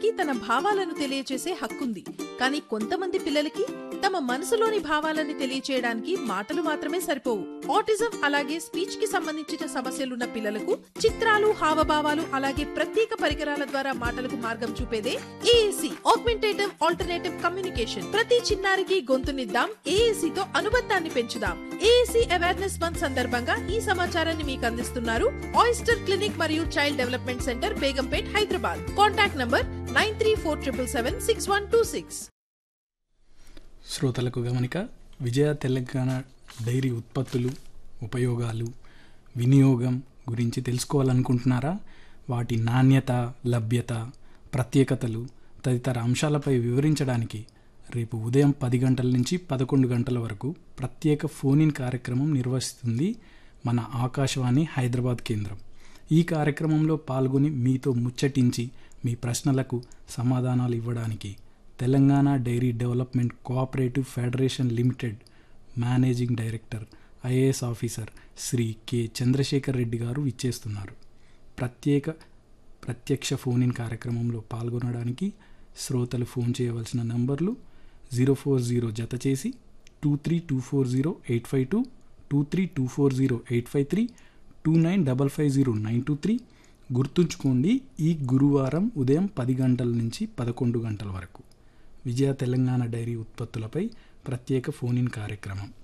అందరికీ తన భావాలను తెలియచేసే హక్కుంది కానీ కొంతమంది పిల్లలకి తమ మనసులోని భావాలని తెలియచేయడానికి మాటలు మాత్రమే సరిపోవు ఆటిజం అలాగే స్పీచ్ కి సంబంధించిన సమస్యలున్న పిల్లలకు చిత్రాలు హావభావాలు అలాగే ప్రత్యేక పరికరాల ద్వారా మాటలకు మార్గం చూపేదే ఏఏసి ఆగ్మెంటేటివ్ ఆల్టర్నేటివ్ కమ్యూనికేషన్ ప్రతి చిన్నారికి గొంతునిద్దాం ఏఏసి తో అనుబంధాన్ని పెంచుదాం ఏఏసి అవేర్నెస్ మంత్ సందర్భంగా ఈ సమాచారాన్ని మీకు అందిస్తున్నారు ఆయిస్టర్ క్లినిక్ మరియు child development centre Begumpet Hyderabad contact number nine three four triple seven six one two six శ్రోతలకు గమనిక విజయ తెలంగాణ డైరీ ఉత్పత్తులు ఉపయోగాలు వినియోగం గురించి తెలుసుకోవాలనుకుంటున్నారా వాటి నాణ్యత లభ్యత ప్రత్యేకతలు తదితర అంశాలపై వివరించడానికి రేపు ఉదయం పది గంటల నుంచి పదకొండు గంటల వరకు ప్రత్యేక ఫోన్ ఇన్ కార్యక్రమం నిర్వహిస్తుంది మన ఆకాశవాణి హైదరాబాద్ కేంద్రం ఈ కార్యక్రమంలో పాల్గొని మీతో ముచ్చటించి మీ ప్రశ్నలకు సమాధానాలు ఇవ్వడానికి Telangana dairy development cooperative federation limited managing director IAS officer Shri K Chandrashekar Reddy garu ఇచ్చేస్తున్నారు ప్రత్యేక ప్రత్యక్ష ఫోన్ ఇన్ కార్యక్రమంలో పాల్గొనడానికి శ్రోతలు ఫోన్ చేయవలసిన నంబర్లు జీరో ఫోర్ జీరో జత చేసి two three two four zero eight five two two three two four zero eight five three two nine double five zero nine two three గుర్తుంచుకోండి ఈ గురువారం ఉదయం పది గంటల నుంచి పదకొండు గంటల వరకు విజయ తెలంగాణ డైరీ ఉత్పత్తులపై ప్రత్యేక ఫోన్ ఇన్ కార్యక్రమం